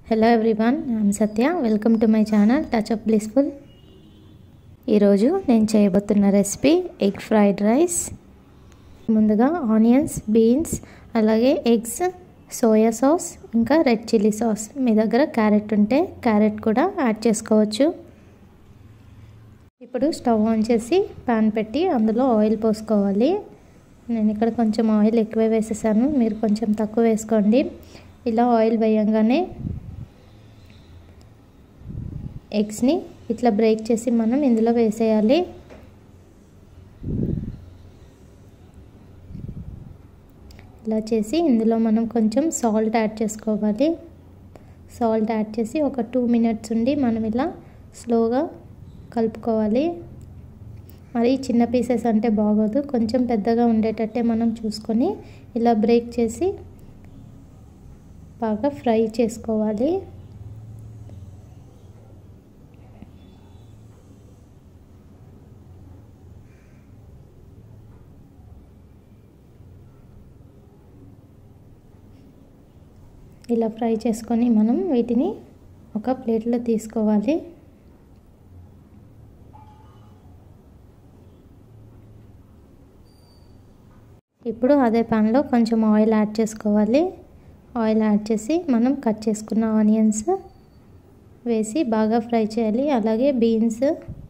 hello everyone I'm Satya welcome to my channel touch up blissful ఈరోజు నేను చేయబోతున్న recipe egg fried rice ముందుగా onions beans అలాగే eggs soya sauce ఇంకా red chilli sauce మీ దగ్గర క్యారెట్ ఉంటే క్యారెట్ కూడా యాడ్ చేసుకోవచ్చు ఇప్పుడు స్టవ్ ఆన్ చేసి ప్యాన్ పెట్టి అందులో ఆయిల్ పోసుకోవాలి నేను ఇక్కడ కొంచెం ఆయిల్ ఎక్కువే వేసేసాను మీరు కొంచెం తక్కువ వేసుకోండి ఇలా ఆయిల్ వేయంగానే ఎగ్స్ని ఇట్లా బ్రేక్ చేసి మనం ఇందులో వేసేయాలి ఇలా చేసి ఇందులో మనం కొంచెం సాల్ట్ యాడ్ చేసుకోవాలి సాల్ట్ యాడ్ చేసి ఒక టూ మినిట్స్ ఉండి మనం ఇలా స్లోగా కలుపుకోవాలి మరి చిన్న పీసెస్ అంటే బాగోదు కొంచెం పెద్దగా ఉండేటట్టే మనం చూసుకొని ఇలా బ్రేక్ చేసి బాగా ఫ్రై చేసుకోవాలి ఇలా ఫ్రై చేసుకొని మనం వీటిని ఒక ప్లేట్లో తీసుకోవాలి ఇప్పుడు అదే ప్యాన్లో కొంచెం ఆయిల్ యాడ్ చేసుకోవాలి ఆయిల్ యాడ్ చేసి మనం కట్ చేసుకున్న ఆనియన్స్ వేసి బాగా ఫ్రై చేయాలి అలాగే బీన్స్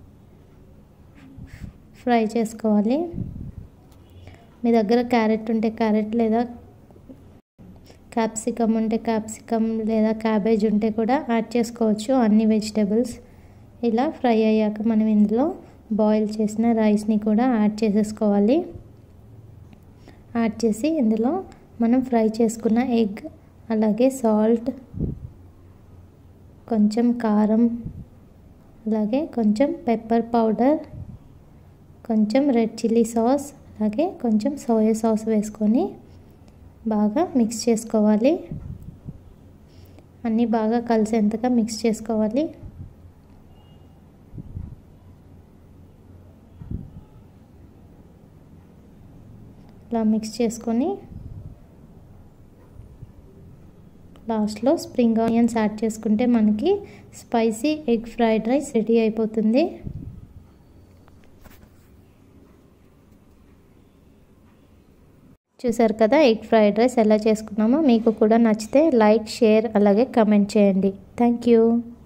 ఫ్రై చేసుకోవాలి మీ దగ్గర క్యారెట్ ఉంటే క్యారెట్ లేదా క్యాప్సికమ్ ఉంటే క్యాప్సికమ్ లేదా క్యాబేజ్ ఉంటే కూడా యాడ్ చేసుకోవచ్చు అన్ని వెజిటేబుల్స్ ఇలా ఫ్రై అయ్యాక మనం ఇందులో బాయిల్ చేసిన రైస్ని కూడా యాడ్ చేసేసుకోవాలి యాడ్ చేసి ఇందులో మనం ఫ్రై చేసుకున్న ఎగ్ అలాగే సాల్ట్ కొంచెం కారం అలాగే కొంచెం పెప్పర్ పౌడర్ కొంచెం రెడ్ చిల్లీ సాస్ అలాగే కొంచెం సోయా సాస్ వేసుకొని బాగా మిక్స్ చేసుకోవాలి అన్నీ బాగా కలిసేంతగా మిక్స్ చేసుకోవాలి ఇలా మిక్స్ చేసుకొని లాస్ట్లో స్ప్రింగ్ ఆనియన్స్ యాడ్ చేసుకుంటే మనకి spicy egg fried rice ready అయిపోతుంది చూసారు కదా ఎగ్ ఫ్రైడ్ రైస్ ఎలా చేసుకున్నామో మీకు కూడా నచ్చితే లైక్ షేర్ అలాగే కమెంట్ చేయండి థ్యాంక్ యూ